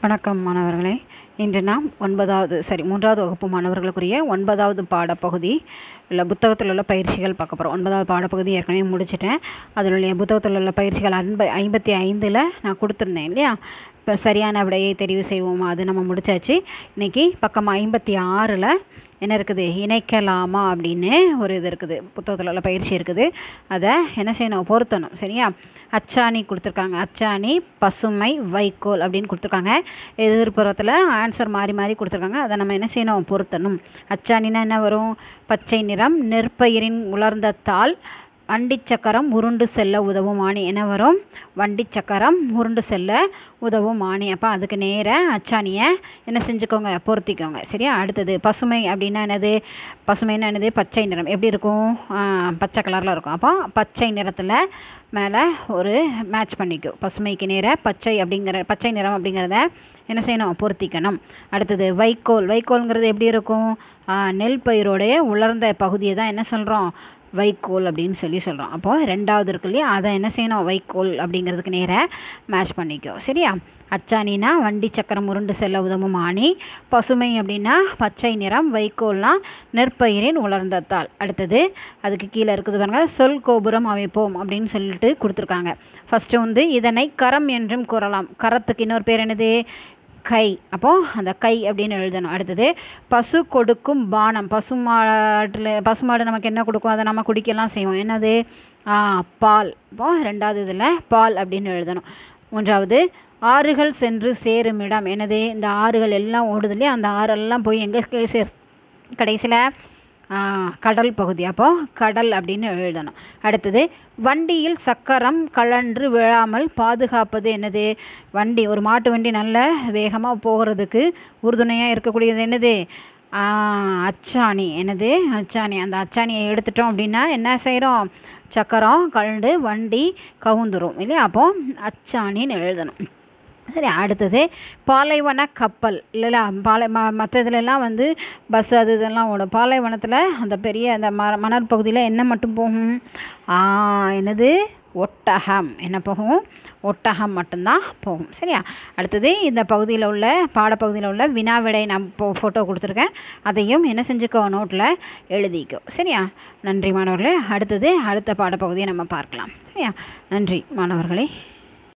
வணக்கம் மாணவர்களே இன்று நாம் ஒன்பதாவது சரி மூன்றாவது வகுப்பு மாணவர்களுக்குரிய ஒன்பதாவது பாடப்பகுதி உள்ள புத்தகத்தில் உள்ள பயிற்சிகள் பார்க்க போகிறோம் ஒன்பதாவது பாடப்பகுதி ஏற்கனவே முடிச்சிட்டேன் அதில் உள்ள புத்தகத்தில் உள்ள பயிற்சிகள் அன்ப ஐம்பத்தி ஐந்தில் நான் கொடுத்துருந்தேன் இல்லையா இப்போ சரியான விடையை தெரிவு செய்வோமா அது நம்ம முடிச்சாச்சு இன்றைக்கி பக்கம் ஐம்பத்தி ஆறில் என்ன இருக்குது இணைக்கலாமா அப்படின்னு ஒரு இது இருக்குது புத்தகத்தில் உள்ள பயிற்சி இருக்குது அதை என்ன செய்யணும் பொருத்தணும் சரியா அச்சாணி கொடுத்துருக்காங்க அச்சாணி பசுமை வைக்கோல் அப்படின்னு கொடுத்துருக்காங்க எதிர்ப்புறத்தில் ஆன்சர் மாறி மாறி கொடுத்துருக்காங்க அதை நம்ம என்ன செய்யணும் பொருத்தணும் அச்சாணினா என்ன வரும் பச்சை நிறம் நெற்பயிரின் உலர்ந்த தாள் வண்டி சக்கரம் உருண்டு செல்ல உதவும் ஆணி என்ன வரும் வண்டி சக்கரம் உருண்டு செல்ல உதவும் ஆணி அப்போ அதுக்கு நேர அச்சாணியை என்ன செஞ்சுக்கோங்க பொருத்திக்கோங்க சரியா அடுத்தது பசுமை அப்படின்னா என்னது பசுமைன்னா என்னது பச்சை நிறம் எப்படி இருக்கும் பச்சை கலரில் இருக்கும் அப்போ பச்சை நிறத்தில் மேலே ஒரு மேட்ச் பண்ணிக்கும் பசுமைக்கு நேர பச்சை அப்படிங்கிற பச்சை நிறம் அப்படிங்கிறத என்ன செய்யணும் பொருத்திக்கணும் அடுத்தது வைக்கோல் வைக்கோல்ங்கிறது எப்படி இருக்கும் நெல் பயிரோடைய உலர்ந்த பகுதியை தான் என்ன சொல்கிறோம் வைக்கோல் அப்படின்னு சொல்லி சொல்கிறோம் அப்போது ரெண்டாவது இருக்கு இல்லையா அதை என்ன செய்யணும் வைக்கோல் அப்படிங்கிறதுக்கு நேராக மேட்ச் பண்ணிக்கோ சரியா அச்சாணினா வண்டி சக்கரம் உருண்டு செல்ல உதவும் ஆணி பசுமை அப்படின்னா பச்சை நிறம் வைக்கோல்னா நெற்பயிரின் உலர்ந்தத்தால் அடுத்தது அதுக்கு கீழே இருக்குது பாருங்க சொல் கோபுரம் அமைப்போம் அப்படின்னு சொல்லிட்டு கொடுத்துருக்காங்க ஃபஸ்ட்டு வந்து இதனை கரம் என்றும் கூறலாம் கரத்துக்கு இன்னொரு பேர் என்னது கை அப்போது அந்த கை அப்படின்னு எழுதணும் அடுத்தது பசு கொடுக்கும் பானம் பசுமாட்டில் பசுமாடு நமக்கு என்ன கொடுக்கும் அதை நம்ம குடிக்கலாம் செய்வோம் என்னது பால் இப்போது ரெண்டாவது இதில் பால் அப்படின்னு எழுதணும் மூன்றாவது ஆறுகள் சென்று சேரும் இடம் என்னது இந்த ஆறுகள் எல்லாம் ஓடுது இல்லையா அந்த ஆறெல்லாம் போய் எங்கே சேர் கடைசியில் கடல் பகுதி அப்போது கடல் அப்படின்னு எழுதணும் அடுத்தது வண்டியில் சக்கரம் கழன்று விழாமல் பாதுகாப்பது என்னது வண்டி ஒரு மாட்டு வண்டி நல்ல வேகமாக போகிறதுக்கு உறுதுணையாக இருக்கக்கூடியது என்னது அச்சாணி என்னது அச்சாணி அந்த அச்சாணியை எடுத்துட்டோம் அப்படின்னா என்ன செய்கிறோம் சக்கரம் கழண்டு வண்டி கவுந்துரும் இல்லையா அப்போ அச்சாணின்னு எழுதணும் சரி அடுத்தது பாலைவன கப்பல் இல்லைல்ல பாலை ம மற்ற இதுலலாம் வந்து பஸ் அது இதெல்லாம் ஓடும் பாலைவனத்தில் அந்த பெரிய அந்த ம மணற்பகுதியில் என்ன மட்டும் போகும் என்னது ஒட்டகம் என்ன போகும் ஒட்டகம் மட்டும்தான் போகும் சரியா அடுத்தது இந்த பகுதியில் உள்ள பாடப்பகுதியில் உள்ள வினாவிடை நான் இப்போ ஃபோட்டோ கொடுத்துருக்கேன் அதையும் என்ன செஞ்சுக்கோ நோட்டில் எழுதிக்கோ சரியா நன்றி மாணவர்களே அடுத்தது அடுத்த பாடப்பகுதியை நம்ம பார்க்கலாம் சரியா நன்றி மாணவர்களே